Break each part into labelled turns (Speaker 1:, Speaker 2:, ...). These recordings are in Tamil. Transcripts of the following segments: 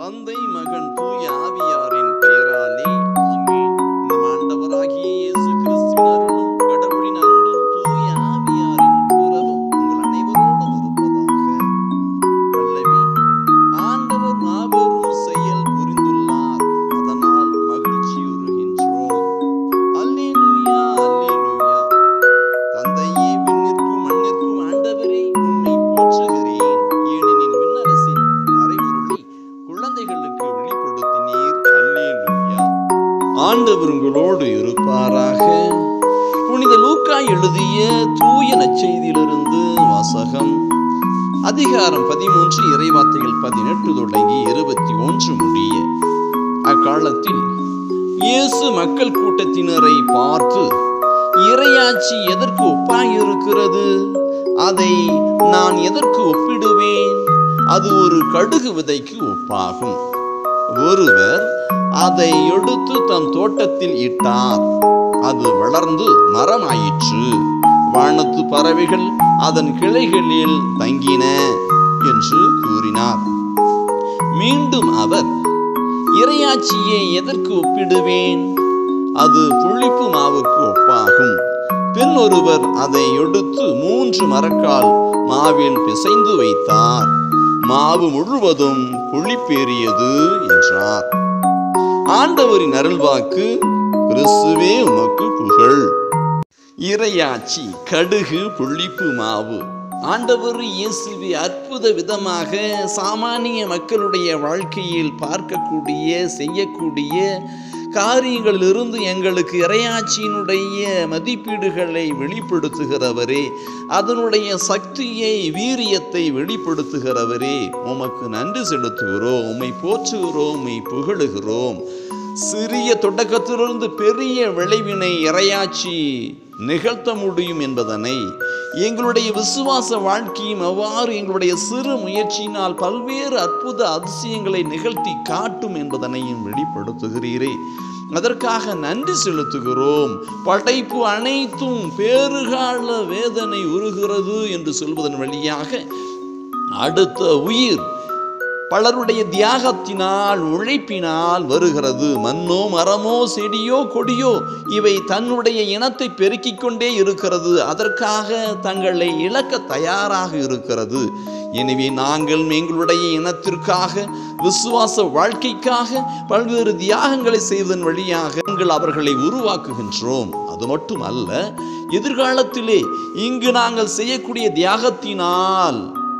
Speaker 1: தந்தை மகன் தூய ஆவியாரின் பெயராலே ஆமென் நம் ஆண்டவராகிய இயேசு கிறிஸ்துவின் அருளும் கடவுளின் அன்பும் தூய ஆவியாரின் உறவும் உங்கள் அனைவரோடும் இருப்பதாக பல்லவி ஆண்டவர் மாபெரும் செயல் புரிந்துள்ளார் அதனால் மகிழ்ச்சியுறுகின்றோம் அல்லேலூயா அல்லேலூயா தந்தையே விண்ணிற்கும் மண்ணிற்கும் ஆண்டவரே உம்மை போற்றுகிறேன் ஏனெனில் விண்ணரசின் மறைபொருளை குழந்தைகளுக்கு வெளிப்படுத்தினீர் அல்லேலூயா ஆண்டவர் உங்களோடு இருப்பாராக புனித லூக்கா எழுதிய தூய நற்செய்தியிலிருந்து வாசகம் அதிகாரம் பதிமூன்று இறைவார்த்தைகள் பதினெட்டு தொடங்கி இருபத்தி ஒன்று முடிய அக்காலத்தில் இயேசு மக்கள் கூட்டத்தினரை பார்த்து இறையாட்சி எதற்கு ஒப்பாயிருக்கிறது அதை நான் எதற்கு ஒப்பிடுவேன் அது ஒரு கடுகு விதைக்கு ஒப்பாகும் ஒருவர் அதை எடுத்து தம் தோட்டத்தில் இட்டார் அது வளர்ந்து மரமாயிற்று வானத்து பறவைகள் அதன் கிளைகளில் தங்கின என்று கூறினார் மீண்டும் அவர் இறையாட்சியை எதற்கு ஒப்பிடுவேன் அது புளிப்பு மாவுக்கு ஒப்பாகும் பின் ஒருவர் அதை எடுத்து மூன்று மரக்கால் மாவில் பிசைந்து வைத்தார் மாவு முழுவதும் புளிப்பேறியது என்றார் ஆண்டவரின் அருள்வாக்கு கிறிஸ்துவே உமக்கு புகழ் இறையாட்சி கடுகு புளிப்பு மாவு ஆண்டவர் இயேசுவை அற்புத விதமாக சாமானிய மக்களுடைய வாழ்க்கையில் பார்க்கக்கூடிய செய்யக்கூடிய காரியங்களிலிருந்து எங்களுக்கு இறையாட்சியினுடைய மதிப்பீடுகளை வெளிப்படுத்துகிறவரே அதனுடைய சக்தியை வீரியத்தை வெளிப்படுத்துகிறவரே உமக்கு நன்றி செலுத்துகிறோம் உம்மை போற்றுகிறோம் உம்மை புகழுகிறோம் சிறிய தொடக்கத்திலிருந்து பெரிய விளைவினை இறையாட்சி நிகழ்த்த முடியும் என்பதனை எங்களுடைய விசுவாச வாழ்க்கையும் எவ்வாறு எங்களுடைய சிறு முயற்சியினால் பல்வேறு அற்புத அதிசயங்களை நிகழ்த்தி காட்டும் என்பதனையும் வெளிப்படுத்துகிறீரே அதற்காக நன்றி செலுத்துகிறோம் படைப்பு அனைத்தும் பேறுகால வேதனை உருகிறது என்று சொல்வதன் வழியாக அடுத்த உயிர் பலருடைய தியாகத்தினால் உழைப்பினால் வருகிறது மண்ணோ மரமோ செடியோ கொடியோ இவை தன்னுடைய இனத்தை பெருக்கிக் கொண்டே இருக்கிறது அதற்காக தங்களை இழக்க தயாராக இருக்கிறது எனவே நாங்கள் எங்களுடைய இனத்திற்காக விசுவாச வாழ்க்கைக்காக பல்வேறு தியாகங்களை செய்வதன் வழியாக நாங்கள் அவர்களை உருவாக்குகின்றோம் அது மட்டுமல்ல எதிர்காலத்திலே இங்கு நாங்கள் செய்யக்கூடிய தியாகத்தினால்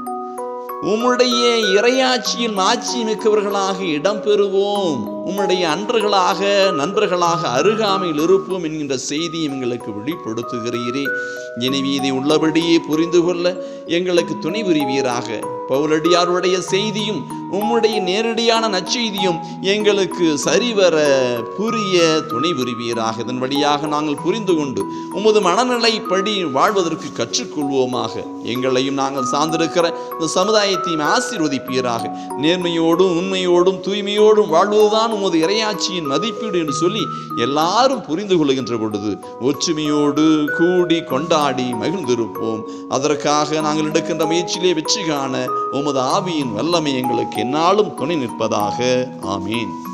Speaker 1: உம்முடைய இறையாட்சியில் மாட்சி மிக்கவர்களாக இடம்பெறுவோம் உம்முடைய அன்றர்களாக நண்பர்களாக அருகாமையில் இருப்போம் என்கின்ற செய்தி எங்களுக்கு வெளிப்படுத்துகிறீரே எனவே இதை உள்ளபடியே புரிந்து கொள்ள எங்களுக்கு துணை புரிவீராக பவுலடியாருடைய செய்தியும் உம்முடைய நேரடியான நற்செய்தியும் எங்களுக்கு சரிவர புரிய துணை புரிவீராக இதன் வழியாக நாங்கள் புரிந்து கொண்டு உமது மனநிலைப்படி வாழ்வதற்கு கற்றுக்கொள்வோமாக எங்களையும் நாங்கள் சார்ந்திருக்கிற இந்த சமுதாயத்தையும் ஆசீர்வதிப்பீராக நேர்மையோடும் உண்மையோடும் தூய்மையோடும் வாழ்வதுதான் உமது இறையாட்சியின் மதிப்பீடு என்று சொல்லி எல்லாரும் புரிந்து கொள்கின்ற பொழுது ஒற்றுமையோடு கூடி கொண்டாடி மகிழ்ந்திருப்போம் அதற்காக நாங்கள் எடுக்கின்ற முயற்சியிலே வெற்றி காண உமது ஆவியின் வல்லமை எங்களுக்கு என்னாலும் துணை நிற்பதாக ஆமீன்